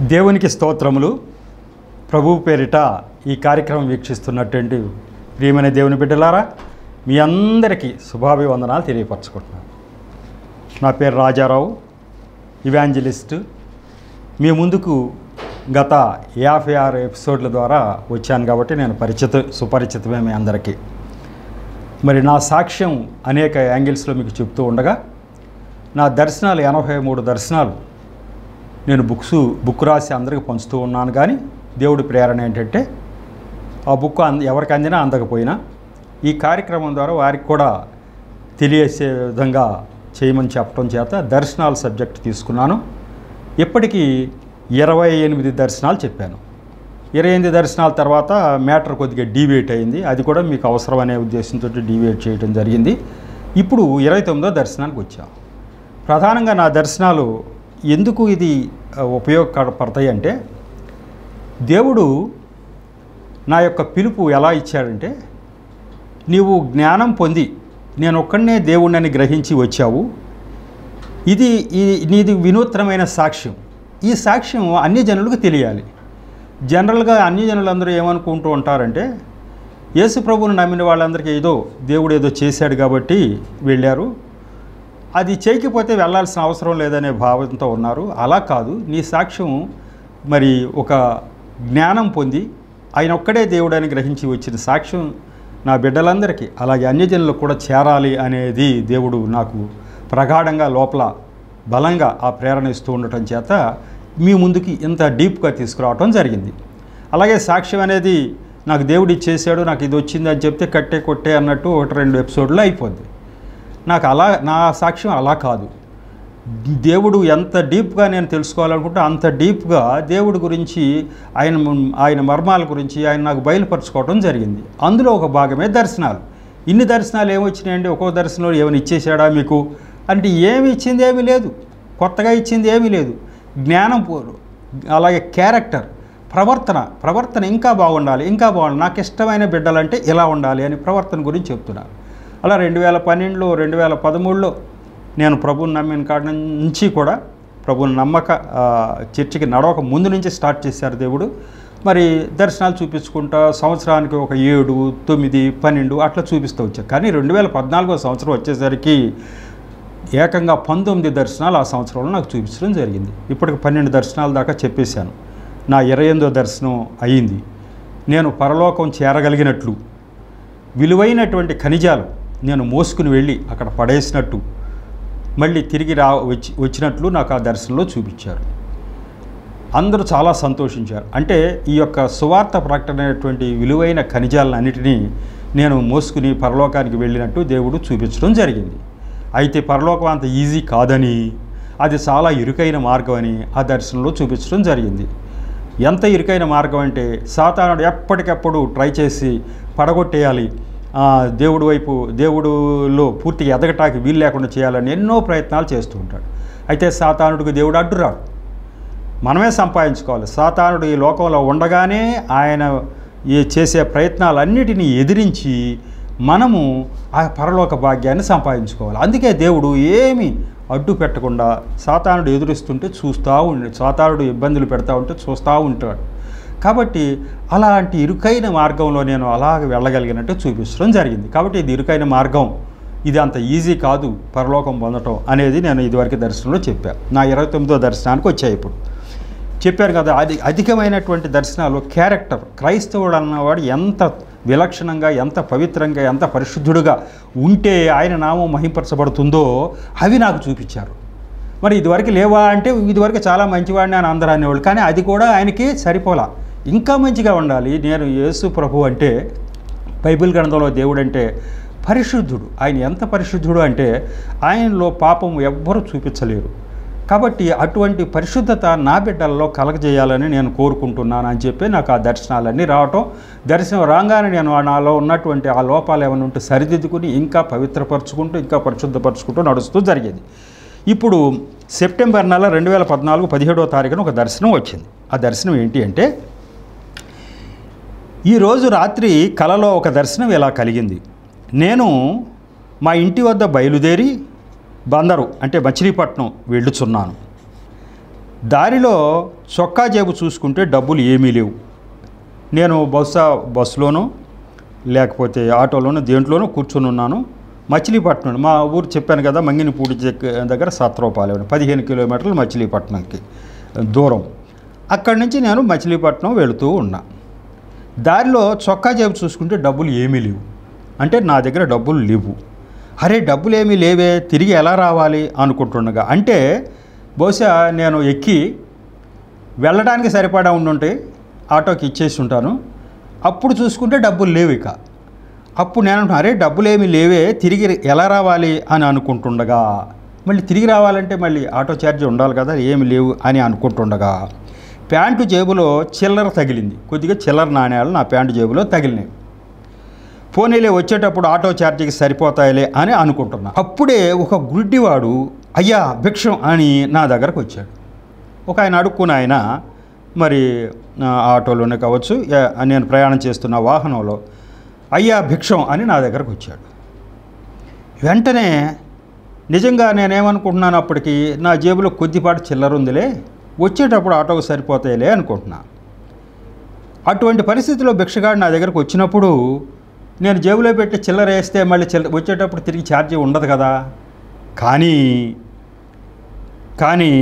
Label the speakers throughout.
Speaker 1: దేవునికి స్తోత్రములు ప్రభు పేరిట ఈ కార్యక్రమం వీక్షిస్తున్నటువంటి ప్రియమైన దేవుని బిడ్డలారా మీ అందరికీ శుభాభివందనాలు తెలియపరచుకుంటున్నాను నా పేరు రాజారావు ఇవాంజలిస్ట్ మీ ముందుకు గత యాభై ఆరు ఎపిసోడ్ల ద్వారా వచ్చాను కాబట్టి నేను పరిచిత సుపరిచితమే మీ అందరికీ మరి నా సాక్ష్యం అనేక యాంగిల్స్లో మీకు చెప్తూ ఉండగా నా దర్శనాలు ఎనభై మూడు దర్శనాలు నేను బుక్స్ బుక్ రాసి అందరికి పంచుతూ ఉన్నాను కానీ దేవుడి ప్రేరణ ఏంటంటే ఆ బుక్ అంద ఎవరికి అందినా అందకపోయినా ఈ కార్యక్రమం ద్వారా వారికి కూడా తెలియసే విధంగా చేయమని చెప్పడం చేత దర్శనాల సబ్జెక్ట్ తీసుకున్నాను ఇప్పటికీ ఇరవై ఎనిమిది దర్శనాలు చెప్పాను ఇరవై ఎనిమిది దర్శనాల తర్వాత మ్యాటర్ కొద్దిగా డీవేట్ అయింది అది కూడా మీకు అవసరం అనే ఉద్దేశంతో డీవేట్ చేయడం జరిగింది ఇప్పుడు ఇరవై తొమ్మిదో దర్శనానికి వచ్చాం ప్రధానంగా నా దర్శనాలు ఎందుకు ఇది ఆ, ఉపయోగపడతాయి అంటే దేవుడు నా యొక్క పిలుపు ఎలా ఇచ్చాడంటే నీవు జ్ఞానం పొంది నేను ఒక్కడనే దేవుణ్ణని గ్రహించి వచ్చావు ఇది ఈ నీది వినూత్నమైన సాక్ష్యం ఈ సాక్ష్యం అన్ని జనులకు తెలియాలి జనరల్గా అన్ని జనులందరూ ఏమనుకుంటూ ఉంటారంటే యేసు ప్రభువుని నమ్మిన వాళ్ళందరికీ ఏదో దేవుడు ఏదో చేశాడు కాబట్టి వెళ్ళారు అది చేయకపోతే వెళ్ళాల్సిన అవసరం లేదనే భావంతో ఉన్నారు అలా కాదు నీ సాక్ష్యం మరి ఒక జ్ఞానం పొంది ఆయన ఒక్కడే దేవుడని గ్రహించి వచ్చిన సాక్ష్యం నా బిడ్డలందరికీ అలాగే అన్యజనులకు కూడా చేరాలి అనేది దేవుడు నాకు ప్రగాఢంగా లోపల బలంగా ఆ ప్రేరణ ఇస్తూ ఉండటం చేత మీ ముందుకి ఇంత డీప్గా తీసుకురావటం జరిగింది అలాగే సాక్ష్యం అనేది నాకు దేవుడు ఇచ్చేసాడు నాకు ఇది వచ్చింది అని చెప్తే కట్టే కొట్టే అన్నట్టు ఒకటి రెండు ఎపిసోడ్లో అయిపోద్ది నాకు అలా నా సాక్ష్యం అలా కాదు దేవుడు ఎంత డీప్గా నేను తెలుసుకోవాలనుకుంటే అంత డీప్గా దేవుడి గురించి ఆయన ఆయన మర్మాల గురించి ఆయన నాకు బయలుపరచుకోవడం జరిగింది అందులో ఒక భాగమే దర్శనాలు ఇన్ని దర్శనాలు ఏమొచ్చినాయండి ఒక్కో దర్శనంలో ఏమైనా ఇచ్చేసాడా మీకు అంటే ఏమి ఇచ్చింది ఏమీ లేదు కొత్తగా ఇచ్చింది ఏమీ లేదు జ్ఞానం పో- అలాగే క్యారెక్టర్ ప్రవర్తన ప్రవర్తన ఇంకా బాగుండాలి ఇంకా బాగుండాలి నాకు ఇష్టమైన బిడ్డలంటే ఇలా ఉండాలి అని ప్రవర్తన గురించి చెప్తున్నారు అలా రెండు వేల పన్నెండులో రెండు వేల పదమూడులో నేను ప్రభుని నమ్మిన కాడ నుంచి కూడా ప్రభుని నమ్మక ఆ, చర్చికి నడవక ముందు నుంచి స్టార్ట్ చేశారు దేవుడు మరి దర్శనాలు చూపించుకుంటా సంవత్సరానికి ఒక ఏడు తొమ్మిది పన్నెండు అట్లా చూపిస్తూ వచ్చారు కానీ రెండు వేల పద్నాలుగో సంవత్సరం వచ్చేసరికి ఏకంగా పంతొమ్మిది దర్శనాలు ఆ సంవత్సరంలో నాకు చూపించడం జరిగింది ఇప్పటికి పన్నెండు దర్శనాల దాకా చెప్పేశాను నా ఇరవై ఎనిమిదో దర్శనం అయ్యింది నేను పరలోకం చేరగలిగినట్లు విలువైనటువంటి ఖనిజాలు నేను మోసుకుని వెళ్ళి అక్కడ పడేసినట్టు మళ్ళీ తిరిగి రా వచ్చి వచ్చినట్లు నాకు ఆ దర్శనంలో చూపించారు అందరూ చాలా సంతోషించారు అంటే ఈ యొక్క సువార్త ప్రకటన అనేటువంటి విలువైన ఖనిజాలను అన్నిటినీ నేను మోసుకుని పరలోకానికి వెళ్ళినట్టు దేవుడు చూపించడం జరిగింది అయితే పరలోకం అంత ఈజీ కాదని అది చాలా ఇరుకైన మార్గం అని ఆ దర్శనంలో చూపించడం జరిగింది ఎంత ఇరుకైన మార్గం అంటే సాతానుడు ఎప్పటికప్పుడు ట్రై చేసి పడగొట్టేయాలి ఆ, దేవుడి వైపు దేవుడులో పూర్తిగా ఎదగటానికి వీలు లేకుండా చేయాలని ఎన్నో ప్రయత్నాలు చేస్తూ ఉంటాడు అయితే సాతానుడికి దేవుడు అడ్డురాడు మనమే సంపాదించుకోవాలి సాతానుడు ఈ లోకంలో ఉండగానే ఆయన ఈ చేసే ప్రయత్నాలన్నిటినీ ఎదిరించి మనము ఆ పరలోక భాగ్యాన్ని సంపాదించుకోవాలి అందుకే దేవుడు ఏమి అడ్డు పెట్టకుండా సాతానుడు ఎదురిస్తుంటే చూస్తూ ఉండి సాతానుడు ఇబ్బందులు పెడతా ఉంటే చూస్తూ ఉంటాడు కాబట్టి అలాంటి ఇరుకైన మార్గంలో నేను అలాగ వెళ్ళగలిగినట్టు చూపించడం జరిగింది కాబట్టి ఇది ఇరుకైన మార్గం ఇది అంత ఈజీ కాదు పరలోకం పొందటం అనేది నేను ఇదివరకు దర్శనంలో చెప్పాను నా ఇరవై తొమ్మిదో దర్శనానికి వచ్చాయి ఇప్పుడు చెప్పారు కదా అది అధికమైనటువంటి దర్శనాలు క్యారెక్టర్ క్రైస్తవుడు అన్నవాడు ఎంత విలక్షణంగా ఎంత పవిత్రంగా ఎంత పరిశుద్ధుడుగా ఉంటే ఆయన నామం మహింపరచబడుతుందో అవి నాకు చూపించారు మరి ఇదివరకు లేవా అంటే ఇదివరకు చాలా మంచివాడిని అని అందరూ అనేవాళ్ళు కానీ అది కూడా ఆయనకి సరిపోలా ఇంకా మంచిగా ఉండాలి నేను యేసు ప్రభు అంటే బైబిల్ గ్రంథంలో దేవుడు అంటే పరిశుద్ధుడు ఆయన ఎంత పరిశుద్ధుడు అంటే ఆయనలో పాపం ఎవ్వరూ చూపించలేరు కాబట్టి అటువంటి పరిశుద్ధత నా బిడ్డల్లో కలగజేయాలని నేను కోరుకుంటున్నాను అని చెప్పి నాకు ఆ దర్శనాలన్నీ రావటం దర్శనం రాగానే నేను ఆ నాలో ఉన్నటువంటి ఆ లోపాలు ఏమైనా ఉంటే సరిదిద్దుకుని ఇంకా పవిత్రపరచుకుంటూ ఇంకా పరిశుద్ధపరచుకుంటూ నడుస్తూ జరిగేది ఇప్పుడు సెప్టెంబర్ నెల రెండు వేల పద్నాలుగు పదిహేడవ తారీఖున ఒక దర్శనం వచ్చింది ఆ దర్శనం ఏంటి అంటే ఈరోజు రాత్రి కలలో ఒక దర్శనం ఇలా కలిగింది నేను మా ఇంటి వద్ద బయలుదేరి బందరు అంటే మచిలీపట్నం వెళ్ళుచున్నాను దారిలో చొక్కా జేబు చూసుకుంటే డబ్బులు ఏమీ లేవు నేను బహుశా బస్సులోనో లేకపోతే ఆటోలోనో దేంట్లోనో కూర్చొని ఉన్నాను మచిలీపట్నం మా ఊరు చెప్పాను కదా మంగినపూడి దగ్గ- దగ్గర సత్రూపాలెం పదిహేను కిలోమీటర్లు మచిలీపట్నంకి దూరం అక్కడి నుంచి నేను మచిలీపట్నం వెళుతూ ఉన్నా దారిలో చొక్కా జేబు చూసుకుంటే డబ్బులు ఏమీ లేవు అంటే నా దగ్గర డబ్బులు లేవు అరే డబ్బులు ఏమీ లేవే తిరిగి ఎలా రావాలి అనుకుంటుండగా అంటే బహుశా నేను ఎక్కి వెళ్ళడానికి సరిపడా ఉండుంటే ఆటోకి ఇచ్చేసి ఉంటాను అప్పుడు చూసుకుంటే డబ్బులు లేవు ఇక అప్పుడు నేను అంటున్నా, అరే డబ్బులు ఏమీ లేవే తిరిగి ఎలా రావాలి అని అనుకుంటుండగా మళ్ళీ తిరిగి రావాలంటే మళ్ళీ ఆటో ఛార్జ్ ఉండాలి కదా ఏమి లేవు అని అనుకుంటుండగా ప్యాంటు జేబులో చిల్లర తగిలింది కొద్దిగా చిల్లర నాణ్యాలు నా ప్యాంటు జేబులో తగిలినాయి పోనీలే వచ్చేటప్పుడు ఆటో ఛార్జీకి సరిపోతాయిలే అని అనుకుంటున్నా అప్పుడే ఒక గుడ్డివాడు అయ్యా భిక్షం అని నా దగ్గరకు వచ్చాడు ఒక ఆయన అడుక్కున్న ఆయన మరి ఆ, ఆటోలోనే కావచ్చు ఏ- నేను ప్రయాణం చేస్తున్న వాహనంలో అయ్యా భిక్షం అని నా దగ్గరకు వచ్చాడు వెంటనే నిజంగా నేనేమనుకుంటున్నాను అప్పటికి నా జేబులో కొద్దిపాటి చిల్లర ఉందిలే వచ్చేటప్పుడు ఆటోకు సరిపోతాయిలే అనుకుంటున్నా అటువంటి పరిస్థితిలో భిక్షగాడు నా దగ్గరకు వచ్చినప్పుడు నేను జేబులో పెట్టి చిల్లర వేస్తే మళ్ళీ చిల్ల వచ్చేటప్పుడు తిరిగి ఛార్జీ ఉండదు కదా కానీ కానీ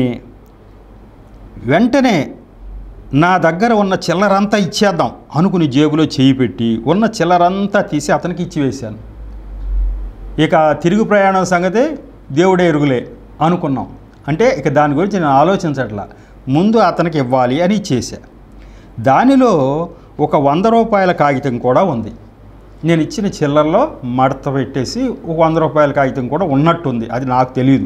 Speaker 1: వెంటనే నా దగ్గర ఉన్న చిల్లరంతా ఇచ్చేద్దాం అనుకుని జేబులో చేయి పెట్టి ఉన్న చిల్లరంతా తీసి అతనికి ఇచ్చివేశాను ఇక తిరుగు ప్రయాణం సంగతి దేవుడే ఎరుగులే అనుకున్నాం అంటే ఇక దాని గురించి నేను ఆలోచించట్లా ముందు అతనికి ఇవ్వాలి అని ఇచ్చేసా దానిలో ఒక వంద రూపాయల కాగితం కూడా ఉంది నేను ఇచ్చిన చిల్లరలో మడత పెట్టేసి ఒక వంద రూపాయల కాగితం కూడా ఉన్నట్టుంది అది నాకు తెలియదు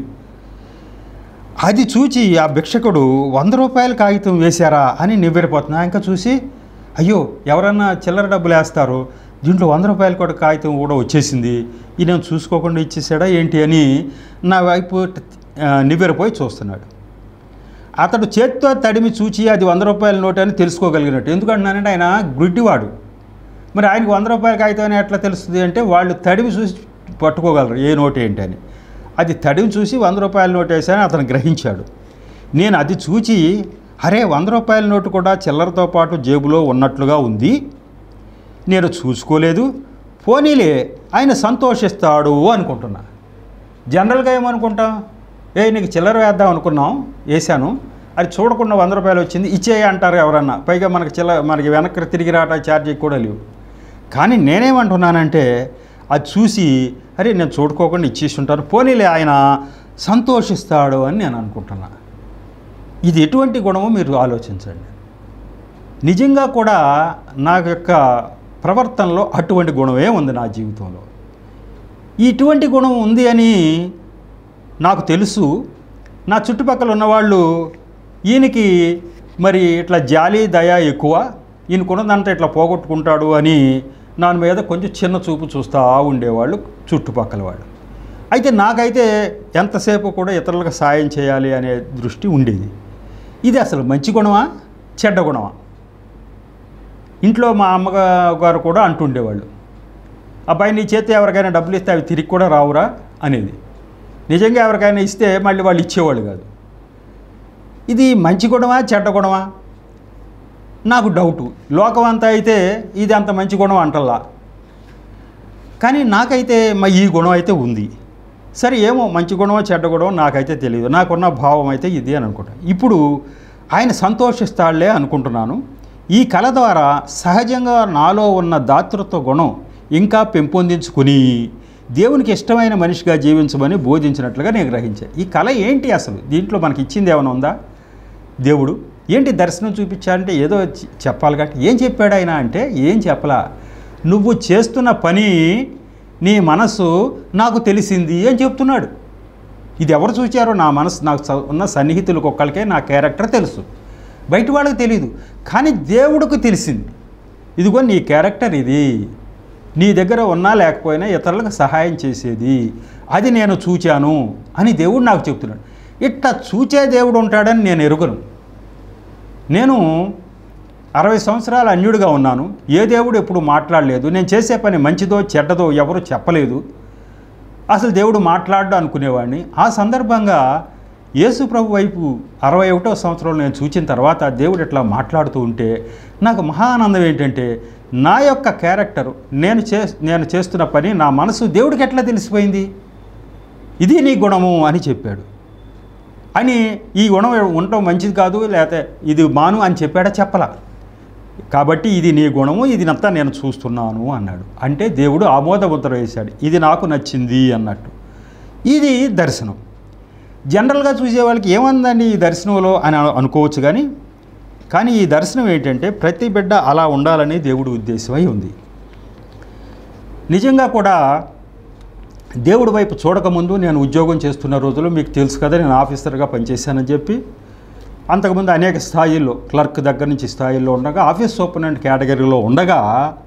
Speaker 1: అది చూచి ఆ భిక్షకుడు వంద రూపాయల కాగితం వేశారా అని నివ్వెరపోతున్నా ఇంకా చూసి అయ్యో ఎవరన్నా చిల్లర డబ్బులు వేస్తారు దీంట్లో వంద రూపాయల కూడా కాగితం కూడా వచ్చేసింది ఇది నేను చూసుకోకుండా ఇచ్చేసాడా ఏంటి అని నా వైపు ఆ, నివ్వెరపోయి చూస్తున్నాడు అతడు చేత్తో తడిమి చూచి అది వంద రూపాయల నోటు అని తెలుసుకోగలిగినట్టు ఎందుకంటున్నానంటే ఆయన గుడ్డివాడు మరి ఆయనకు వంద రూపాయల కాగితం అని ఎట్లా తెలుస్తుంది అంటే వాళ్ళు తడిమి చూసి పట్టుకోగలరు ఏ నోటు ఏంటి అని అది తడిమి చూసి వంద రూపాయల నోటు వేసాని అతను గ్రహించాడు నేను అది చూచి అరే వంద రూపాయల నోటు కూడా చిల్లరతో పాటు జేబులో ఉన్నట్లుగా ఉంది నేను చూసుకోలేదు పోనీలే ఆయన సంతోషిస్తాడు అనుకుంటున్నా జనరల్గా ఏమనుకుంటాం ఏ నీకు చిల్లర వేద్దాం అనుకున్నాం వేసాను అది చూడకుండా వంద రూపాయలు వచ్చింది ఇచ్చేయ అంటారు ఎవరన్నా పైగా మనకి చిల్ల మనకి వెనక్కి తిరిగి రావటం ఛార్జీ కూడా లేవు కానీ నేనేమంటున్నానంటే అది చూసి అరే నేను చూడుకోకుండా ఇచ్చేసి ఉంటాను పోనీలే ఆయన సంతోషిస్తాడు అని నేను అనుకుంటున్నా ఇది ఎటువంటి గుణమో మీరు ఆలోచించండి నిజంగా కూడా నా యొక్క ప్రవర్తనలో అటువంటి గుణమే ఉంది నా జీవితంలో ఇటువంటి గుణం ఉంది అని నాకు తెలుసు నా చుట్టుపక్కల ఉన్నవాళ్ళు ఈయనకి మరి ఇట్లా జాలి దయ ఎక్కువ ఈయనకున్నదంతా ఇట్లా పోగొట్టుకుంటాడు అని నా మీద కొంచెం చిన్న చూపు చూస్తూ ఉండేవాళ్ళు చుట్టుపక్కల వాళ్ళు అయితే నాకైతే ఎంతసేపు కూడా ఇతరులకు సాయం చేయాలి అనే దృష్టి ఉండేది ఇది అసలు మంచి గుణమా చెడ్డ గుణమా ఇంట్లో మా అమ్మగారు కూడా అంటుండేవాళ్ళు అబ్బాయి నీ చేతి ఎవరికైనా డబ్బులు ఇస్తే అవి తిరిగి కూడా రావురా అనేది నిజంగా ఎవరికైనా ఇస్తే మళ్ళీ వాళ్ళు ఇచ్చేవాళ్ళు కాదు ఇది మంచి గుణమా చెడ్డ గుణమా నాకు డౌటు లోకం అంతా అయితే ఇది అంత మంచి గుణం అంటల్లా కానీ నాకైతే మా ఈ గుణం అయితే ఉంది సరే ఏమో మంచి గుణమో చెడ్డ గుణమో నాకైతే తెలియదు నాకున్న భావం అయితే ఇది అని అనుకుంటాను ఇప్పుడు ఆయన సంతోషిస్తాడులే అనుకుంటున్నాను ఈ కళ ద్వారా సహజంగా నాలో ఉన్న దాతృత్వ గుణం ఇంకా పెంపొందించుకుని దేవునికి ఇష్టమైన మనిషిగా జీవించమని బోధించినట్లుగా నేను గ్రహించాను ఈ కళ ఏంటి అసలు దీంట్లో మనకి ఇచ్చింది ఏమైనా ఉందా దేవుడు ఏంటి దర్శనం చూపించాలంటే ఏదో చె- చెప్పాలి కాబట్టి ఏం చెప్పాడు ఆయన అంటే ఏం చెప్పలా నువ్వు చేస్తున్న పని నీ మనసు నాకు తెలిసింది అని చెప్తున్నాడు ఇది ఎవరు చూచారో నా మనసు నాకు స- ఉన్న సన్నిహితులకు ఒక్కరికే నా క్యారెక్టర్ తెలుసు బయట వాళ్ళకి తెలియదు కానీ దేవుడికి తెలిసింది ఇదిగో నీ క్యారెక్టర్ ఇది నీ దగ్గర ఉన్నా లేకపోయినా ఇతరులకు సహాయం చేసేది అది నేను చూచాను అని దేవుడు నాకు చెప్తున్నాడు ఇట్లా చూచే దేవుడు ఉంటాడని నేను ఎరుగను నేను అరవై సంవత్సరాలు అన్యుడిగా ఉన్నాను ఏ దేవుడు ఎప్పుడు మాట్లాడలేదు నేను చేసే పని మంచిదో చెడ్డదో ఎవరు చెప్పలేదు అసలు దేవుడు మాట్లాడ్డా అనుకునేవాడిని ఆ సందర్భంగా యేసు ప్రభు వైపు అరవై ఒకటో సంవత్సరంలో నేను చూచిన తర్వాత దేవుడు ఇట్లా మాట్లాడుతూ ఉంటే నాకు మహానందం ఏంటంటే నా యొక్క క్యారెక్టర్ నేను చే నేను చేస్తున్న పని నా మనసు దేవుడికి ఎట్లా తెలిసిపోయింది ఇది నీ గుణము అని చెప్పాడు అని ఈ గుణం ఉండటం మంచిది కాదు లేకపోతే ఇది మాను అని చెప్పాడా చెప్పలా కాబట్టి ఇది నీ గుణము ఇది అంతా నేను చూస్తున్నాను అన్నాడు అంటే దేవుడు ఆమోద ముద్ర వేశాడు ఇది నాకు నచ్చింది అన్నట్టు ఇది దర్శనం జనరల్గా చూసే వాళ్ళకి ఏమందండి ఈ దర్శనంలో అని అను- అనుకోవచ్చు కానీ కానీ ఈ దర్శనం ఏంటంటే ప్రతి బిడ్డ అలా ఉండాలని దేవుడి ఉద్దేశమై ఉంది నిజంగా కూడా దేవుడి వైపు చూడకముందు నేను ఉద్యోగం చేస్తున్న రోజుల్లో మీకు తెలుసు కదా నేను ఆఫీసర్గా పనిచేశానని చెప్పి అంతకుముందు అనేక స్థాయిల్లో క్లర్క్ దగ్గర నుంచి స్థాయిల్లో ఉండగా ఆఫీస్ సూపరింటెండెంట్ కేటగిరీలో ఉండగా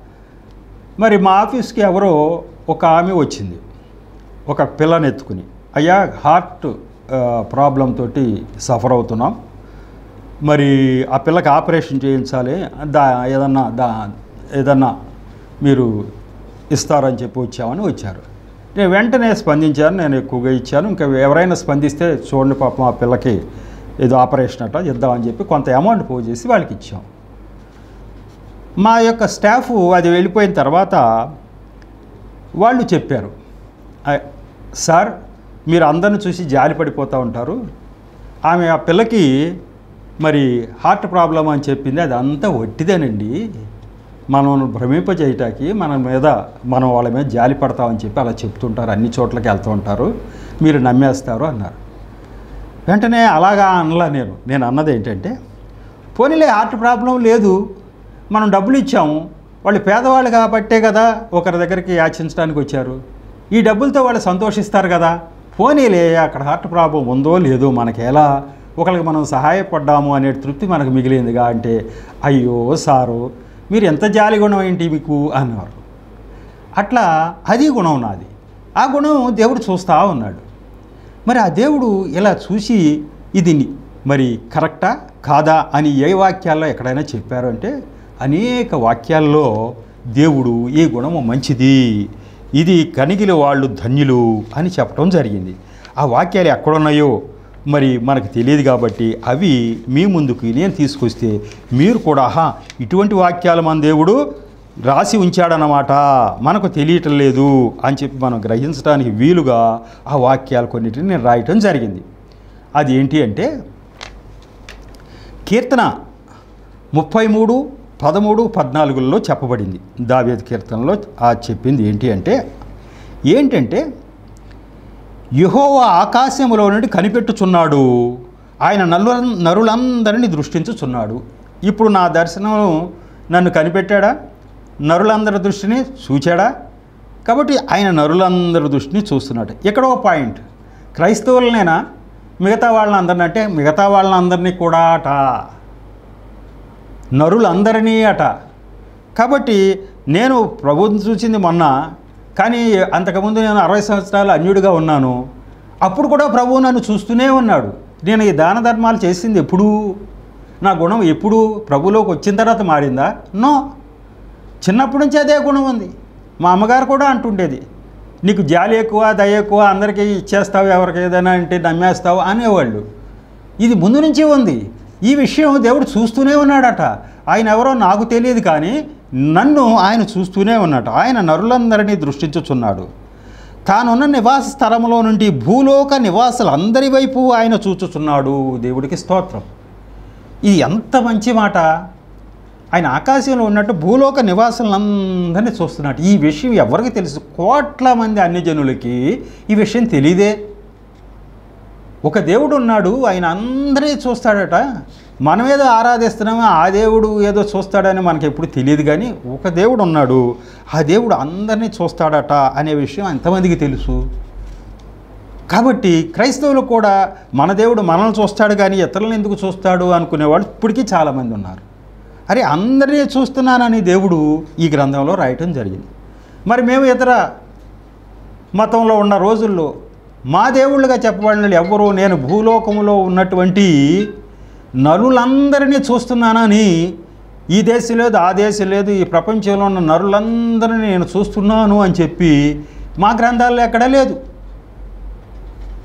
Speaker 1: మరి మా ఆఫీస్కి ఎవరో ఒక ఆమె వచ్చింది ఒక పిల్లని ఎత్తుకుని అయ్యా హార్ట్ ప్రాబ్లం తోటి సఫర్ అవుతున్నాం మరి ఆ పిల్లకి ఆపరేషన్ చేయించాలి దా ఏదన్నా దా ఏదన్నా మీరు ఇస్తారని చెప్పి వచ్చామని వచ్చారు నేను వెంటనే స్పందించాను నేను ఎక్కువగా ఇచ్చాను ఇంకా ఎవరైనా స్పందిస్తే చూడండి పాపం ఆ పిల్లకి ఏదో ఆపరేషన్ అట్లా ఇద్దామని చెప్పి కొంత అమౌంట్ పో చేసి వాళ్ళకి ఇచ్చాం మా యొక్క స్టాఫ్ అది వెళ్ళిపోయిన తర్వాత వాళ్ళు చెప్పారు "ఆ- సార్ మీరు అందరిని చూసి జాలి పడిపోతూ ఉంటారు ఆమె ఆ పిల్లకి మరి హార్ట్ ప్రాబ్లం అని చెప్పింది అది అంతా ఒట్టిదేనండి మనం భ్రమింపజేయటానికి మన మీద మనం వాళ్ళ మీద జాలి పడతామని చెప్పి అలా చెప్తుంటారు అన్ని చోట్లకి వెళ్తూ ఉంటారు మీరు నమ్మేస్తారు అన్నారు వెంటనే అలాగా అనలా నేను నేను అన్నది ఏంటంటే పోనీలే హార్ట్ ప్రాబ్లం లేదు మనం డబ్బులు ఇచ్చాము వాళ్ళు పేదవాళ్ళు కాబట్టే కదా ఒకరి దగ్గరికి యాచించడానికి వచ్చారు ఈ డబ్బులతో వాళ్ళు సంతోషిస్తారు కదా పోనీలే అక్కడ హార్ట్ ప్రాబ్లం ఉందో లేదో మనకి ఎలా ఒకరికి మనం సహాయపడ్డాము అనే తృప్తి మనకు మిగిలిందిగా అంటే అయ్యో సారు మీరు ఎంత జాలి గుణం ఏంటి మీకు అన్నారు అట్లా అది గుణం నాది ఆ గుణం దేవుడు చూస్తూ ఉన్నాడు మరి ఆ దేవుడు ఇలా చూసి ఇది ని- మరి కరెక్టా కాదా అని ఏ వాక్యాల్లో ఎక్కడైనా చెప్పారు అంటే అనేక వాక్యాల్లో దేవుడు ఈ గుణము మంచిది ఇది కనిగిలి వాళ్ళు ధన్యులు అని చెప్పడం జరిగింది ఆ వాక్యాలు ఎక్కడున్నాయో మరి మనకు తెలియదు కాబట్టి అవి మీ ముందుకు నేను తీసుకొస్తే మీరు కూడా ఆహా ఇటువంటి వాక్యాలు మన దేవుడు రాసి ఉంచాడనమాట మనకు తెలియటం లేదు అని చెప్పి మనం గ్రహించడానికి వీలుగా ఆ వాక్యాలు కొన్నిటిని నేను రాయటం జరిగింది అది ఏంటి అంటే కీర్తన ముప్పై మూడు పదమూడు పద్నాలుగులలో చెప్పబడింది దావేది కీర్తనలో ఆ చెప్పింది ఏంటి అంటే ఏంటంటే యెహోవా ఆకాశములో నుండి కనిపెట్టుచున్నాడు ఆయన నల్లు నరులందరినీ దృష్టించుచున్నాడు ఇప్పుడు నా దర్శనం నన్ను కనిపెట్టాడా నరులందరి దృష్టిని చూచాడా కాబట్టి ఆయన నరులందరి దృష్టిని చూస్తున్నాడు ఇక్కడ ఒక పాయింట్ క్రైస్తవులనేనా మిగతా వాళ్ళని అంటే మిగతా వాళ్ళందరినీ కూడా అట నరులందరినీ అట కాబట్టి నేను ప్రభుత్వం చూసింది మొన్న కానీ అంతకుముందు నేను అరవై సంవత్సరాలు అన్యుడిగా ఉన్నాను అప్పుడు కూడా ప్రభువు నన్ను చూస్తూనే ఉన్నాడు నేను ఈ దాన ధర్మాలు చేసింది ఎప్పుడు నా గుణం ఎప్పుడు ప్రభులోకి వచ్చిన తర్వాత మారిందా నో చిన్నప్పటి నుంచి అదే గుణం ఉంది మా అమ్మగారు కూడా అంటుండేది నీకు జాలి ఎక్కువ దయ ఎక్కువ అందరికీ ఇచ్చేస్తావు ఎవరికి ఏదైనా అంటే నమ్మేస్తావు అనేవాళ్ళు ఇది ముందు నుంచి ఉంది ఈ విషయం దేవుడు చూస్తూనే ఉన్నాడట ఆయన ఎవరో నాకు తెలియదు కానీ నన్ను ఆయన చూస్తూనే ఉన్నాడు ఆయన నరులందరినీ దృష్టించుచున్నాడు తానున్న నివాస స్థలంలో నుండి భూలోక నివాసులందరి వైపు ఆయన చూచుచున్నాడు దేవుడికి స్తోత్రం ఇది ఎంత మంచి మాట ఆయన ఆకాశంలో ఉన్నట్టు భూలోక నివాసులందరినీ చూస్తున్నాడు ఈ విషయం ఎవరికి తెలుసు కోట్ల మంది అన్ని జనులకి ఈ విషయం తెలియదే ఒక దేవుడు ఉన్నాడు ఆయన అందరినీ చూస్తాడట మనం ఏదో ఆరాధిస్తున్నామో ఆ దేవుడు ఏదో చూస్తాడని మనకి ఎప్పుడు తెలియదు కానీ ఒక దేవుడు ఉన్నాడు ఆ దేవుడు అందరినీ చూస్తాడట అనే విషయం ఎంతమందికి తెలుసు కాబట్టి క్రైస్తవులు కూడా మన దేవుడు మనల్ని చూస్తాడు కానీ ఇతరులను ఎందుకు చూస్తాడు అనుకునేవాళ్ళు ఇప్పటికీ చాలామంది ఉన్నారు అరే అందరినీ చూస్తున్నానని దేవుడు ఈ గ్రంథంలో రాయటం జరిగింది మరి మేము ఇతర మతంలో ఉన్న రోజుల్లో మా దేవుళ్ళుగా చెప్పబడిన వాళ్ళు ఎవ్వరూ నేను భూలోకంలో ఉన్నటువంటి నరులందరినీ చూస్తున్నానని ఈ దేశం లేదు ఆ దేశం లేదు ఈ ప్రపంచంలో ఉన్న నరులందరినీ నేను చూస్తున్నాను అని చెప్పి మా గ్రంథాల్లో ఎక్కడా లేదు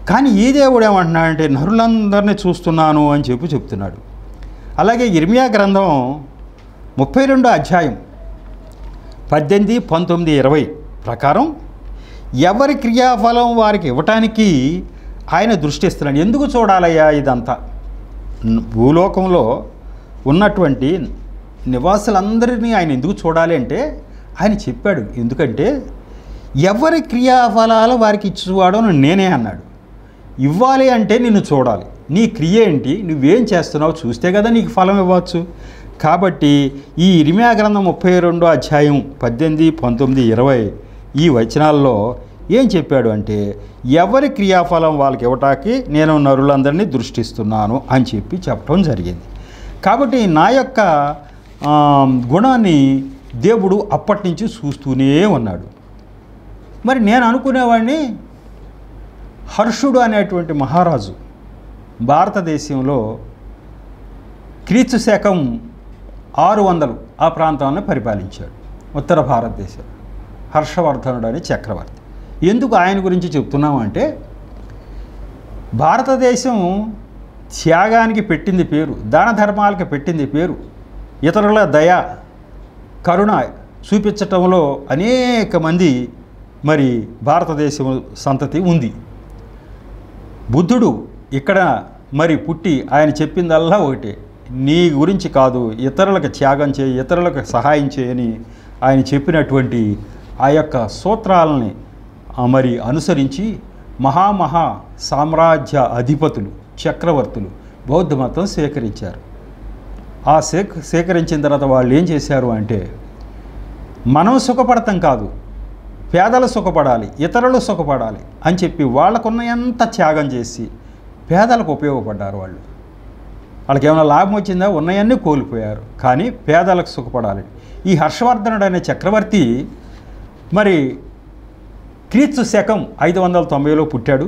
Speaker 1: కానీ ఈ దేవుడు ఏమంటున్నాడంటే నరులందరినీ చూస్తున్నాను అని చెప్పి చెప్తున్నాడు అలాగే ఇర్మియా గ్రంథం ముప్పై రెండో అధ్యాయం పద్దెనిమిది పంతొమ్మిది ఇరవై ప్రకారం ఎవరి క్రియాఫలం వారికి ఇవ్వటానికి ఆయన దృష్టి ఇస్తున్నాడు ఎందుకు చూడాలయ్యా ఇదంతా న్- భూలోకంలో ఉన్నటువంటి నివాసులందరినీ ఆయన ఎందుకు చూడాలి అంటే ఆయన చెప్పాడు ఎందుకంటే ఎవరి క్రియాఫలాలు వారికి ఇచ్చేవాడో నేనే అన్నాడు ఇవ్వాలి అంటే నిన్ను చూడాలి నీ క్రియ ఏంటి నువ్వేం చేస్తున్నావు చూస్తే కదా నీకు ఫలం ఇవ్వచ్చు కాబట్టి ఈ ఇరిమియా గ్రంథం ముప్పై రెండో అధ్యాయం పద్దెనిమిది పంతొమ్మిది ఇరవై ఈ వచనాల్లో ఏం చెప్పాడు అంటే ఎవరి క్రియాఫలం వాళ్ళకి ఇవ్వటానికి నేను నరులందరినీ దృష్టిస్తున్నాను అని చెప్పి చెప్పడం జరిగింది కాబట్టి నా యొక్క ఆ, గుణాన్ని దేవుడు అప్పటి నుంచి చూస్తూనే ఉన్నాడు మరి నేను అనుకునేవాడిని హర్షుడు అనేటువంటి మహారాజు భారతదేశంలో క్రీస్తు శకం ఆరు వందలు ఆ ప్రాంతాన్ని పరిపాలించాడు ఉత్తర భారతదేశం హర్షవర్ధనుడు అనే చక్రవర్తి ఎందుకు ఆయన గురించి చెప్తున్నామంటే భారతదేశం త్యాగానికి పెట్టింది పేరు దాన ధర్మాలకు పెట్టింది పేరు ఇతరుల దయ కరుణ చూపించటంలో అనేక మంది మరి భారతదేశం సంతతి ఉంది బుద్ధుడు ఇక్కడ మరి పుట్టి ఆయన చెప్పిందల్లా ఒకటే నీ గురించి కాదు ఇతరులకు త్యాగం చేయి ఇతరులకు సహాయం చేయని ఆయన చెప్పినటువంటి ఆ యొక్క సూత్రాలని ఆ, మరి అనుసరించి మహామహా సామ్రాజ్య అధిపతులు చక్రవర్తులు బౌద్ధ మతం స్వీకరించారు ఆ సేక సేకరించిన తర్వాత వాళ్ళు ఏం చేశారు అంటే మనం సుఖపడతాం కాదు పేదలు సుఖపడాలి ఇతరులు సుఖపడాలి అని చెప్పి వాళ్ళకున్న ఎంత త్యాగం చేసి పేదలకు ఉపయోగపడ్డారు వాళ్ళు వాళ్ళకి ఏమైనా లాభం వచ్చిందా ఉన్నాయన్నీ కోల్పోయారు కానీ పేదలకు సుఖపడాలి ఈ హర్షవర్ధనుడు అనే చక్రవర్తి మరి క్రీస్తు శకం ఐదు వందల తొంభైలో పుట్టాడు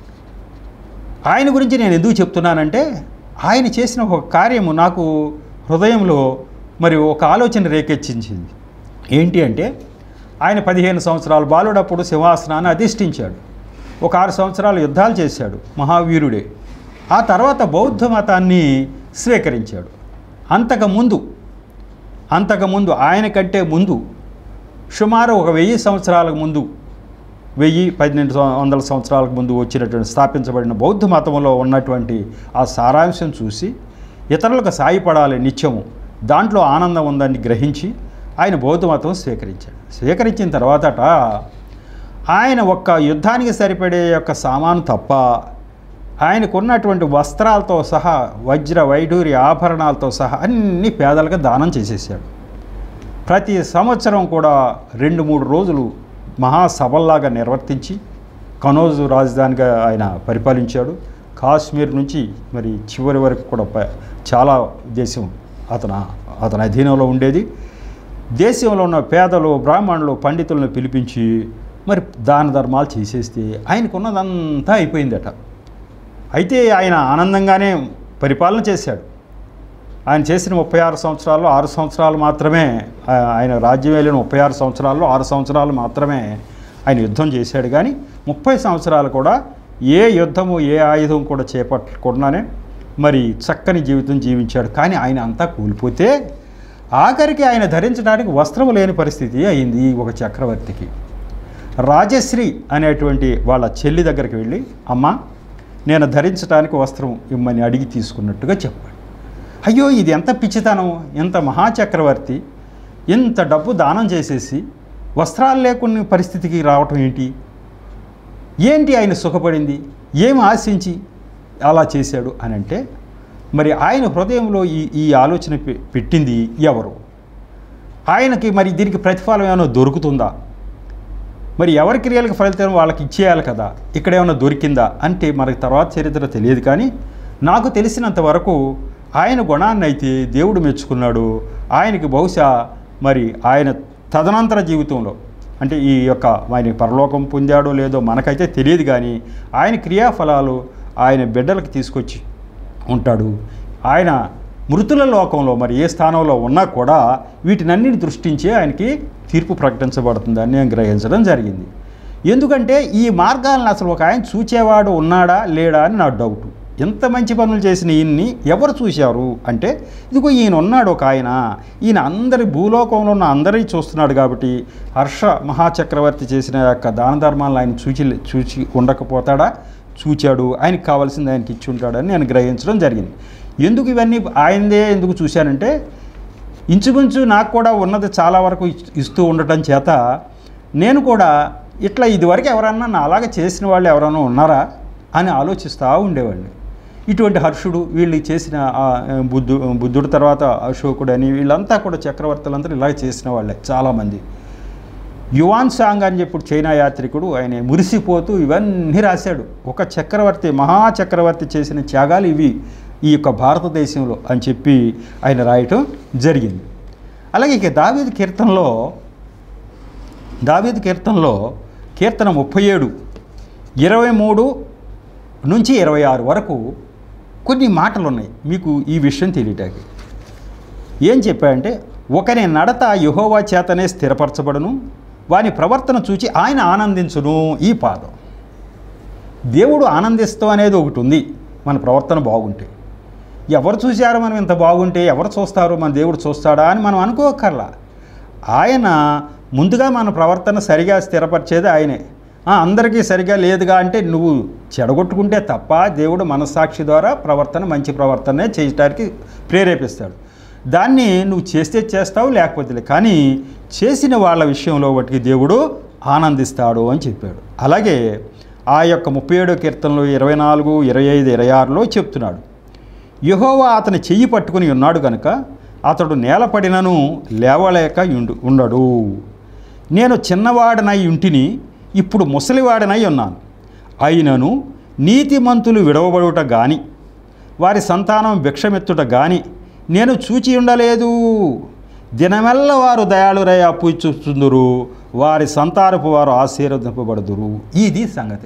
Speaker 1: ఆయన గురించి నేను ఎందుకు చెప్తున్నానంటే ఆయన చేసిన ఒక కార్యము నాకు హృదయంలో మరి ఒక ఆలోచన రేకెచ్చించింది ఏంటి అంటే ఆయన పదిహేను సంవత్సరాలు బాలుడప్పుడు సింహాసనాన్ని అధిష్ఠించాడు ఒక ఆరు సంవత్సరాలు యుద్ధాలు చేశాడు మహావీరుడే ఆ తర్వాత బౌద్ధ మతాన్ని స్వీకరించాడు అంతకుముందు అంతకుముందు ఆయన కంటే ముందు సుమారు ఒక వెయ్యి సంవత్సరాలకు ముందు వెయ్యి పన్నెండు సం- వందల సంవత్సరాలకు ముందు వచ్చినటువంటి స్థాపించబడిన బౌద్ధ మతంలో ఉన్నటువంటి ఆ సారాంశం చూసి ఇతరులకు సాయపడాలి నిత్యము దాంట్లో ఆనందం ఉందని గ్రహించి ఆయన బౌద్ధ మతం స్వీకరించాడు స్వీకరించిన తర్వాతట ఆయన ఒక్క యుద్ధానికి సరిపడే యొక్క సామాను తప్ప ఆయనకున్నటువంటి వస్త్రాలతో సహా వజ్ర వైఢూర్య ఆభరణాలతో సహా అన్ని పేదలకు దానం చేసేసాడు ప్రతి సంవత్సరం కూడా రెండు మూడు రోజులు మహాసభల్లాగా నిర్వర్తించి కనోజు రాజధానిగా ఆయన పరిపాలించాడు కాశ్మీర్ నుంచి మరి చివరి వరకు కూడా ప- చాలా దేశం అతను అతని అధీనంలో ఉండేది దేశంలో ఉన్న పేదలు బ్రాహ్మణులు పండితులను పిలిపించి మరి దాన ధర్మాలు చేసేస్తే ఆయనకున్నదంతా అయిపోయిందట అయితే ఆయన ఆనందంగానే పరిపాలన చేశాడు ఆయన చేసిన ముప్పై ఆరు సంవత్సరాల్లో ఆరు సంవత్సరాలు మాత్రమే ఆ- ఆయన రాజ్యం వెళ్ళిన ముప్పై ఆరు సంవత్సరాల్లో ఆరు సంవత్సరాలు మాత్రమే ఆయన యుద్ధం చేశాడు కానీ ముప్పై సంవత్సరాలు కూడా ఏ యుద్ధము ఏ ఆయుధం కూడా చేపట్టకుండానే మరి చక్కని జీవితం జీవించాడు కానీ ఆయన అంతా కూలిపోతే ఆఖరికి ఆయన ధరించడానికి వస్త్రం లేని పరిస్థితి అయింది ఒక చక్రవర్తికి రాజశ్రీ అనేటువంటి వాళ్ళ చెల్లి దగ్గరికి వెళ్ళి అమ్మ నేను ధరించడానికి వస్త్రం ఇమ్మని అడిగి తీసుకున్నట్టుగా చెప్పాడు అయ్యో ఇది ఎంత పిచ్చితనం ఎంత మహాచక్రవర్తి ఇంత డబ్బు దానం చేసేసి వస్త్రాలు లేకున్న పరిస్థితికి రావటం ఏంటి ఏంటి ఆయన సుఖపడింది ఏం ఆశించి అలా చేశాడు అని అంటే మరి ఆయన హృదయంలో ఈ ఈ ఆలోచన పె- పెట్టింది ఎవరు ఆయనకి మరి దీనికి ప్రతిఫలం ఏమైనా దొరుకుతుందా మరి ఎవరి క్రియలకు ఫలితం వాళ్ళకి ఇచ్చేయాలి కదా ఇక్కడ ఏమైనా దొరికిందా అంటే మనకి తర్వాత చరిత్ర తెలియదు కానీ నాకు తెలిసినంత వరకు ఆయన గుణాన్ని అయితే దేవుడు మెచ్చుకున్నాడు ఆయనకి బహుశా మరి ఆయన తదనంతర జీవితంలో అంటే ఈ యొక్క ఆయన పరలోకం పొందాడో లేదో మనకైతే తెలియదు కానీ ఆయన క్రియాఫలాలు ఆయన బిడ్డలకు తీసుకొచ్చి ఉంటాడు ఆయన మృతుల లోకంలో మరి ఏ స్థానంలో ఉన్నా కూడా వీటినన్నిటి దృష్టించి ఆయనకి తీర్పు ప్రకటించబడుతుందని నేను గ్రహించడం జరిగింది ఎందుకంటే ఈ మార్గాలను అసలు ఒక ఆయన చూచేవాడు ఉన్నాడా లేడా అని నా డౌట్ ఎంత మంచి పనులు చేసిన ఈయన్ని ఎవరు చూశారు అంటే ఇదిగో ఈయన ఉన్నాడు ఒక ఆయన ఈయన అందరి భూలోకంలో ఉన్న అందరినీ చూస్తున్నాడు కాబట్టి హర్ష మహాచక్రవర్తి చేసిన యొక్క దాన ధర్మాలను ఆయన చూచి చూచి ఉండకపోతాడా చూచాడు ఆయనకి కావాల్సింది ఆయనకి ఇచ్చి ఉంటాడని నేను గ్రహించడం జరిగింది ఎందుకు ఇవన్నీ ఆయనదే ఎందుకు చూశానంటే ఇంచుమించు నాకు కూడా ఉన్నది చాలా వరకు ఇచ్- ఇస్తూ ఉండటం చేత నేను కూడా ఇట్లా ఇదివరకు ఎవరన్నా నా అలాగే చేసిన వాళ్ళు ఎవరైనా ఉన్నారా అని ఆలోచిస్తూ ఉండేవాడిని ఇటువంటి హర్షుడు వీళ్ళు చేసిన ఆ, బుద్ధు బుద్ధుడు తర్వాత అశోకుడు అని వీళ్ళంతా కూడా చక్రవర్తులందరూ ఇలాగ చేసిన వాళ్ళే చాలామంది యువాన్ సాంగ్ అని చెప్పి చైనా యాత్రికుడు ఆయన మురిసిపోతూ ఇవన్నీ రాశాడు ఒక చక్రవర్తి మహా చక్రవర్తి చేసిన త్యాగాలు ఇవి ఈ యొక్క భారతదేశంలో అని చెప్పి ఆయన రాయటం జరిగింది అలాగే ఇక దావీదు కీర్తనలో దావీదు కీర్తనలో కీర్తన ముప్పై ఏడు ఇరవై మూడు నుంచి ఇరవై ఆరు వరకు కొన్ని మాటలు ఉన్నాయి మీకు ఈ విషయం తెలియటానికి ఏం చెప్పాడంటే ఒకని నడత యహోవా చేతనే స్థిరపరచబడును వాని ప్రవర్తన చూచి ఆయన ఆనందించును ఈ పాదం దేవుడు ఆనందిస్తాం అనేది ఒకటి ఉంది మన ప్రవర్తన బాగుంటే ఎవరు చూశారు మనం ఇంత బాగుంటే ఎవరు చూస్తారు మన దేవుడు చూస్తాడా అని మనం అనుకోకర్లా ఆయన ముందుగా మన ప్రవర్తన సరిగా స్థిరపరిచేది ఆయనే ఆ, అందరికీ సరిగా లేదుగా అంటే నువ్వు చెడగొట్టుకుంటే తప్ప దేవుడు మనస్సాక్షి ద్వారా ప్రవర్తన మంచి ప్రవర్తనే చేయటానికి ప్రేరేపిస్తాడు దాన్ని నువ్వు చేస్తే చేస్తావు లేకపోతే లే. కానీ చేసిన వాళ్ళ విషయంలో వాటికి దేవుడు ఆనందిస్తాడు అని చెప్పాడు అలాగే ఆ యొక్క ముప్పై ఏడో కీర్తనలో ఇరవై నాలుగు ఇరవై ఐదు ఇరవై ఆరులో చెప్తున్నాడు యెహోవా అతని చెయ్యి పట్టుకుని ఉన్నాడు గనుక అతడు నేలపడినను లేవలేక ఉండు ఉండడు నేను చిన్నవాడనై ఉంటిని ఇప్పుడు ముసలివాడనై ఉన్నాను అయినను నీతిమంతులు విడవబడుట గాని వారి సంతానం భిక్షమెత్తుట గాని నేను చూచి ఉండలేదు దినమెల్ల వారు దయాళురై అప్పు ఇచ్చుచుందురు వారి సంతానపు వారు ఆశీర్వదింపబడుదురు ఇది సంగతి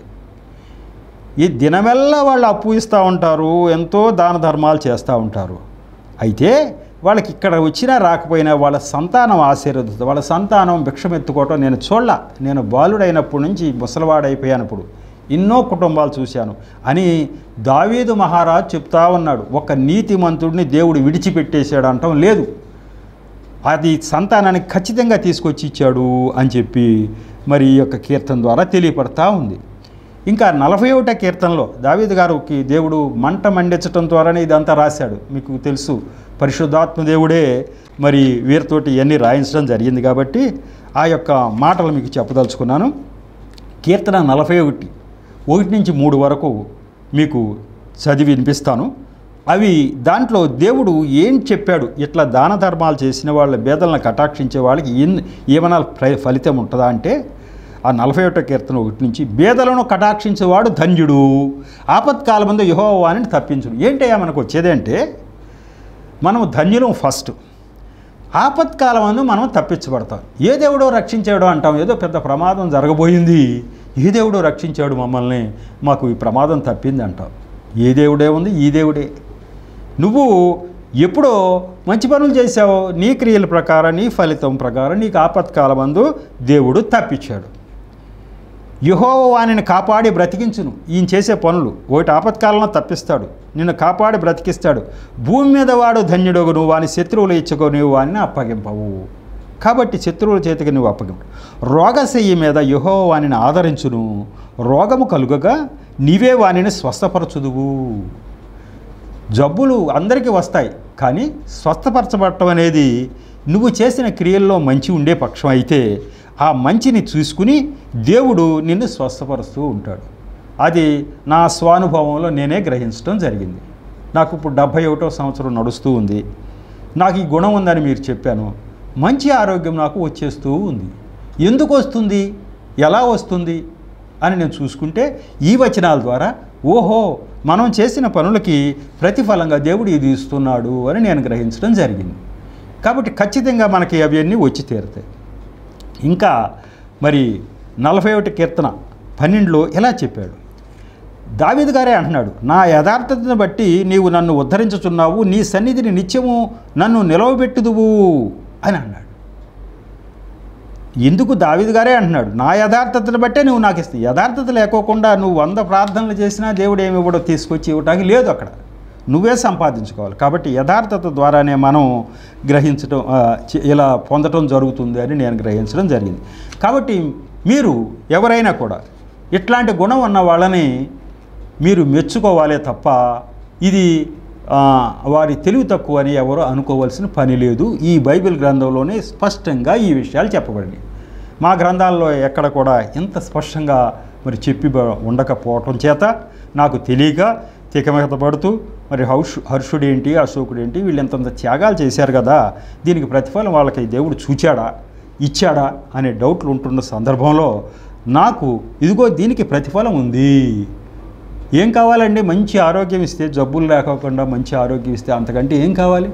Speaker 1: ఈ దినమెల్లా వాళ్ళు అప్పు ఇస్తూ ఉంటారు ఎంతో దాన ధర్మాలు చేస్తూ ఉంటారు అయితే వాళ్ళకి ఇక్కడ వచ్చినా రాకపోయినా వాళ్ళ సంతానం ఆశీర్వదిస్తుంది వాళ్ళ సంతానం భిక్షమెత్తుకోవటం నేను చూడల నేను బాలుడైనప్పటి నుంచి ముసలివాడైపోయానప్పుడు ఎన్నో కుటుంబాలు చూశాను అని దావీదు మహారాజ్ చెప్తా ఉన్నాడు ఒక నీతిమంతుడిని దేవుడు విడిచిపెట్టేశాడు అంటాం లేదు అది సంతానాన్ని ఖచ్చితంగా తీసుకొచ్చి ఇచ్చాడు అని చెప్పి మరి ఈ యొక్క కీర్తన ద్వారా తెలియపడతా ఉంది ఇంకా నలభై ఒకట కీర్తనలో దావీదు గారికి దేవుడు మంట మండించటం ద్వారానే ఇదంతా రాశాడు మీకు తెలుసు పరిశుద్ధాత్మ దేవుడే మరి వీరితోటి ఇవన్నీ రాయించడం జరిగింది కాబట్టి ఆ యొక్క మాటలు మీకు చెప్పదలుచుకున్నాను కీర్తన నలభై ఒకటి ఒకటి నుంచి మూడు వరకు మీకు చదివి వినిపిస్తాను అవి దాంట్లో దేవుడు ఏం చెప్పాడు ఇట్లా దాన ధర్మాలు చేసిన వాళ్ళ బేదలను కటాక్షించే వాళ్ళకి ఏం ఏమైనా ప్ర- ఫలితం ఉంటుందా అంటే ఆ నలభై ఒకటో కీర్తన ఒకటి నుంచి బేదలను కటాక్షించేవాడు ధన్యుడు ఆపత్కాలమందు యహోవాని తప్పించుడు ఏంటయ్యా మనకు వచ్చేదంటే మనం ధన్యులం ఫస్ట్ ఆపత్కాలమందు మనం తప్పించబడతాం ఏ దేవుడో రక్షించాడో అంటాం ఏదో పెద్ద ప్రమాదం జరగబోయింది ఏ దేవుడో రక్షించాడు మమ్మల్ని మాకు ఈ ప్రమాదం తప్పింది అంటాం ఏ దేవుడే ఉంది ఈ దేవుడే నువ్వు ఎప్పుడో మంచి పనులు చేసావో నీ క్రియల ప్రకారం నీ ఫలితం ప్రకారం నీకు ఆపత్కాలమందు దేవుడు తప్పించాడు యహోవ వానిని కాపాడి బ్రతికించును ఈయన చేసే పనులు ఒకటి ఆపత్కాలంలో తప్పిస్తాడు నిన్ను కాపాడి బ్రతికిస్తాడు భూమి మీద వాడు ధన్యుడగు నువ్వు వాని శత్రువులు ఇచ్చుకో నువ్వు వాడిని అప్పగింపవు కాబట్టి శత్రువుల చేతికి నువ్వు అప్పగింపు రోగశయ్యి మీద యహోవ వానిని ఆదరించును రోగము కలుగగా నీవే వానిని స్వస్థపరచుదువు జబ్బులు అందరికీ వస్తాయి కానీ స్వస్థపరచబడటం అనేది నువ్వు చేసిన క్రియల్లో మంచి ఉండే పక్షం అయితే ఆ మంచిని చూసుకుని దేవుడు నిన్ను స్వస్థపరుస్తూ ఉంటాడు అది నా స్వానుభవంలో నేనే గ్రహించడం జరిగింది నాకు ఇప్పుడు డెబ్భై ఒకటో సంవత్సరం నడుస్తూ ఉంది నాకు ఈ గుణం ఉందని మీరు చెప్పాను మంచి ఆరోగ్యం నాకు వచ్చేస్తూ ఉంది ఎందుకు వస్తుంది ఎలా వస్తుంది అని నేను చూసుకుంటే ఈ వచనాల ద్వారా ఓహో మనం చేసిన పనులకి ప్రతిఫలంగా దేవుడు ఇది ఇస్తున్నాడు అని నేను గ్రహించడం జరిగింది కాబట్టి ఖచ్చితంగా మనకి అవన్నీ వచ్చి తీరుతాయి ఇంకా మరి నలభై ఒకటి కీర్తన పన్నెండులో ఎలా చెప్పాడు దావీదు గారే అంటున్నాడు నా యథార్థతను బట్టి నీవు నన్ను ఉద్ధరించుచున్నావు నీ సన్నిధిని నిత్యము నన్ను నిలవబెట్టుదువు అని అన్నాడు ఎందుకు దావిది గారే అంటున్నాడు నా యథార్థతను బట్టే నువ్వు నాకు ఇస్తావు యథార్థత లేకోకుండా నువ్వు వంద ప్రార్థనలు చేసినా దేవుడు ఏమి ఇవ్వడో తీసుకొచ్చి ఇవ్వడానికి లేదు అక్కడ నువ్వే సంపాదించుకోవాలి కాబట్టి యథార్థత ద్వారానే మనం గ్రహించడం ఆ, చి- ఇలా పొందటం జరుగుతుంది అని నేను గ్రహించడం జరిగింది కాబట్టి మీరు ఎవరైనా కూడా ఇట్లాంటి గుణం ఉన్న వాళ్ళని మీరు మెచ్చుకోవాలే తప్ప ఇది ఆ, వారి తెలివి తక్కువ అని ఎవరు అనుకోవాల్సిన పని లేదు ఈ బైబిల్ గ్రంథంలోనే స్పష్టంగా ఈ విషయాలు చెప్పబడింది మా గ్రంథాల్లో ఎక్కడ కూడా ఇంత స్పష్టంగా మరి చెప్పి బ- ఉండకపోవటం చేత నాకు తెలియక తికమకత పడుతూ మరి హౌష్ హర్షుడేంటి అశోకుడేంటి వీళ్ళు ఇంతంత త్యాగాలు చేశారు కదా దీనికి ప్రతిఫలం వాళ్ళకి దేవుడు చూచాడా ఇచ్చాడా అనే డౌట్లు ఉంటున్న సందర్భంలో నాకు ఇదిగో దీనికి ప్రతిఫలం ఉంది ఏం కావాలండి మంచి ఆరోగ్యం ఇస్తే జబ్బులు లేకోకుండా మంచి ఆరోగ్యం ఇస్తే అంతకంటే ఏం కావాలి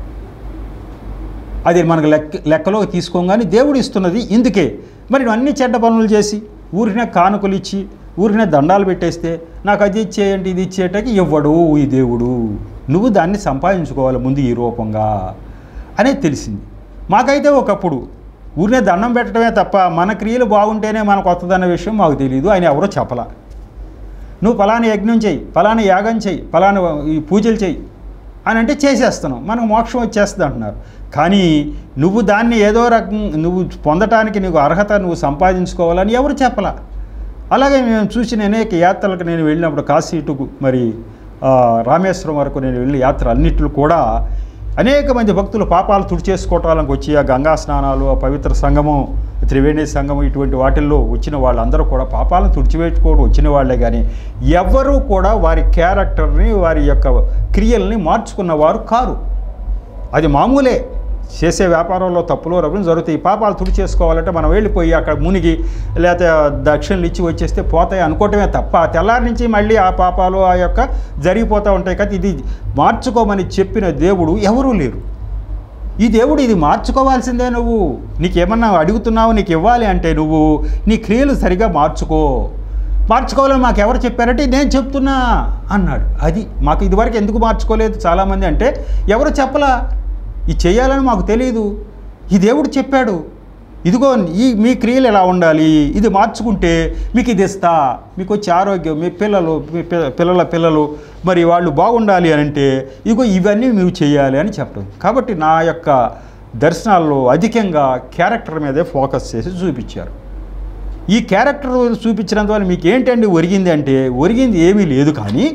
Speaker 1: అది మనకు లెక్క లెక్కలోకి తీసుకోగానే దేవుడు ఇస్తున్నది ఇందుకే మరి నువ్వు అన్ని చెడ్డ పనులు చేసి ఊరినే కానుకలు ఇచ్చి ఊరినే దండాలు పెట్టేస్తే నాకు అది ఇచ్చేయండి ఇది ఇచ్చేటకి ఇవ్వడు ఈ దేవుడు నువ్వు దాన్ని సంపాదించుకోవాలి ముందు ఈ రూపంగా అనేది తెలిసింది మాకైతే ఒకప్పుడు ఊరినే దండం పెట్టడమే తప్ప మన క్రియలు బాగుంటేనే మనకు వస్తుందన్న విషయం మాకు తెలియదు ఆయన ఎవరో చెప్పలా నువ్వు ఫలానా యజ్ఞం చెయ్యి ఫలానా యాగం చెయ్యి ఫలానా ఈ పూజలు చెయ్యి అని అంటే చేసేస్తున్నావు మనకు మోక్షం వచ్చేస్తుంది అంటున్నారు కానీ నువ్వు దాన్ని ఏదో రకం నువ్వు పొందటానికి నీకు అర్హత నువ్వు సంపాదించుకోవాలని ఎవరు చెప్పలా అలాగే మేము చూసిన అనేక యాత్రలకు నేను వెళ్ళినప్పుడు కాశీ టు మరి ఆ, రామేశ్వరం వరకు నేను వెళ్ళిన యాత్ర అన్నిట్లు కూడా అనేక మంది భక్తులు పాపాలు తుడిచేసుకోవటానికి వచ్చి ఆ గంగా స్నానాలు ఆ పవిత్ర సంగమం త్రివేణి సంగమం ఇటువంటి వాటిల్లో వచ్చిన వాళ్ళందరూ కూడా పాపాలను తుడిచిపెట్టుకోవడం వచ్చిన వాళ్ళే కానీ ఎవ్వరూ కూడా వారి క్యారెక్టర్ని వారి యొక్క క్రియల్ని మార్చుకున్నవారు కారు అది మామూలే చేసే వ్యాపారంలో తప్పులు రవ్వలు జరుగుతాయి ఈ పాపాలు తుడి చేసుకోవాలంటే మనం వెళ్ళిపోయి అక్కడ మునిగి లేకపోతే దక్షిణలు ఇచ్చి వచ్చేస్తే పోతాయి అనుకోవటమే తప్ప తెల్లారి నుంచి మళ్ళీ ఆ పాపాలు ఆ యొక్క జరిగిపోతూ ఉంటాయి కదా ఇది మార్చుకోమని చెప్పిన దేవుడు ఎవరూ లేరు ఈ దేవుడు ఇది మార్చుకోవాల్సిందే నువ్వు నీకేమన్నా అడుగుతున్నావు నీకు ఇవ్వాలి అంటే నువ్వు నీ క్రియలు సరిగా మార్చుకో మార్చుకోవాలని మాకు ఎవరు చెప్పారంటే నేను చెప్తున్నా అన్నాడు అది మాకు ఇదివరకు ఎందుకు మార్చుకోలేదు చాలామంది అంటే ఎవరు చెప్పలా ఇది చేయాలని మాకు తెలియదు ఈ దేవుడు చెప్పాడు ఇదిగో ఈ మీ క్రియలు ఎలా ఉండాలి ఇది మార్చుకుంటే మీకు ఇది ఇస్తా మీకు వచ్చే ఆరోగ్యం మీ పిల్లలు మీ పి- పిల్లల పిల్లలు మరి వాళ్ళు బాగుండాలి అని అంటే ఇదిగో ఇవన్నీ మీరు చేయాలి అని చెప్పడం కాబట్టి నా యొక్క దర్శనాల్లో అధికంగా క్యారెక్టర్ మీదే ఫోకస్ చేసి చూపించారు ఈ క్యారెక్టర్ చూపించినంత వల్ల మీకు ఏంటండి ఒరిగింది అంటే ఒరిగింది ఏమీ లేదు కానీ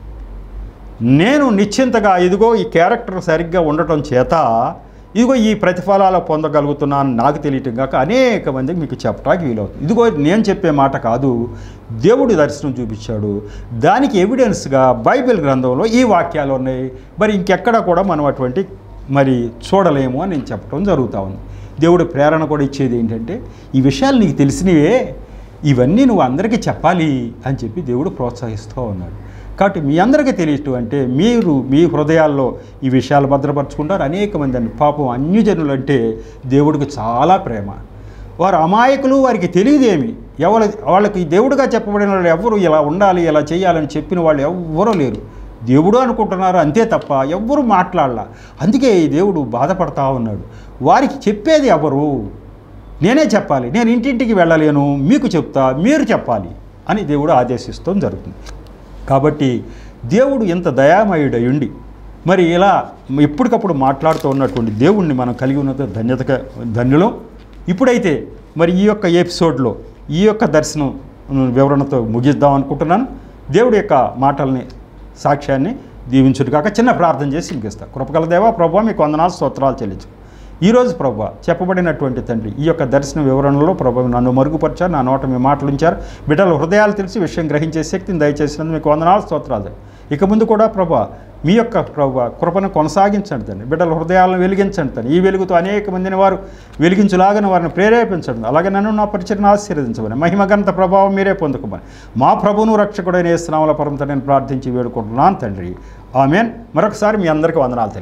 Speaker 1: నేను నిశ్చింతగా ఇదిగో ఈ క్యారెక్టర్ సరిగ్గా ఉండటం చేత ఇదిగో ఈ ప్రతిఫలాలు పొందగలుగుతున్నాను నాకు తెలియటం కాక అనేక మందికి మీకు చెప్పడానికి వీలవుతుంది ఇదిగో నేను చెప్పే మాట కాదు దేవుడి దర్శనం చూపించాడు దానికి ఎవిడెన్స్గా బైబిల్ గ్రంథంలో ఈ వాక్యాలు ఉన్నాయి మరి ఇంకెక్కడ కూడా మనం అటువంటి మరి చూడలేము అని నేను చెప్పడం జరుగుతూ ఉంది దేవుడు ప్రేరణ కూడా ఇచ్చేది ఏంటంటే ఈ విషయాలు నీకు తెలిసినవే ఇవన్నీ నువ్వు అందరికీ చెప్పాలి అని చెప్పి దేవుడు ప్రోత్సహిస్తూ ఉన్నాడు కాబట్టి మీ అందరికీ తెలియటం అంటే మీరు మీ హృదయాల్లో ఈ విషయాలు భద్రపరుచుకుంటారు అనేక మంది అండి పాపం అన్యజనులు అంటే దేవుడికి చాలా ప్రేమ వారు అమాయకులు వారికి తెలియదేమి ఎవరు వాళ్ళకి దేవుడిగా చెప్పబడిన వాళ్ళు ఎవరు ఇలా ఉండాలి ఇలా చేయాలని చెప్పిన వాళ్ళు ఎవ్వరూ లేరు దేవుడు అనుకుంటున్నారు అంతే తప్ప ఎవ్వరూ మాట్లాడలా అందుకే ఈ దేవుడు బాధపడతా ఉన్నాడు వారికి చెప్పేది ఎవరు నేనే చెప్పాలి నేను ఇంటింటికి వెళ్ళలేను మీకు చెప్తా మీరు చెప్పాలి అని దేవుడు ఆదేశిస్తాం జరుగుతుంది కాబట్టి దేవుడు ఎంత దయామయుడయుండి మరి ఇలా ఎప్పటికప్పుడు మాట్లాడుతూ ఉన్నటువంటి దేవుణ్ణి మనం కలిగి ఉన్నది ధన్యతగా ధన్యులం ఇప్పుడైతే మరి ఈ యొక్క ఎపిసోడ్లో ఈ యొక్క దర్శనం వివరణతో ముగిద్దాం అనుకుంటున్నాను దేవుడి యొక్క మాటల్ని సాక్ష్యాన్ని దీవించుడు కాక చిన్న ప్రార్థన చేసి ముగిస్తా కృపగల దేవా ప్రభు మీకు వందనాలు స్తోత్రాలు చెల్లించు ఈరోజు ప్రభు చెప్పబడినటువంటి తండ్రి ఈ యొక్క దర్శన వివరణలో ప్రభు నన్ను మరుగుపరిచారు నా నోట మీ మాటలు ఉంచారు బిడ్డల హృదయాలు తెలిసి విషయం గ్రహించే శక్తిని దయచేసినందుకు మీకు వందనాలు స్తోత్రాలు ఇక ముందు కూడా ప్రభు మీ యొక్క ప్రభు కృపను కొనసాగించండి తండ్రి బిడ్డల హృదయాలను వెలిగించండి తండ్రి ఈ వెలుగుతో అనేక మందిని వారు వెలిగించులాగని వారిని ప్రేరేపించండి అలాగే నన్ను నా పరిచయను ఆశీర్వదించమని మహిమగంత ప్రభావం మీరే పొందుకోమని మా ప్రభును రక్షకుడైన స్నామల పరంతో నేను ప్రార్థించి వేడుకుంటున్నాను తండ్రి ఆమెన్ మరొకసారి మీ అందరికీ వందనాలు తండ్రి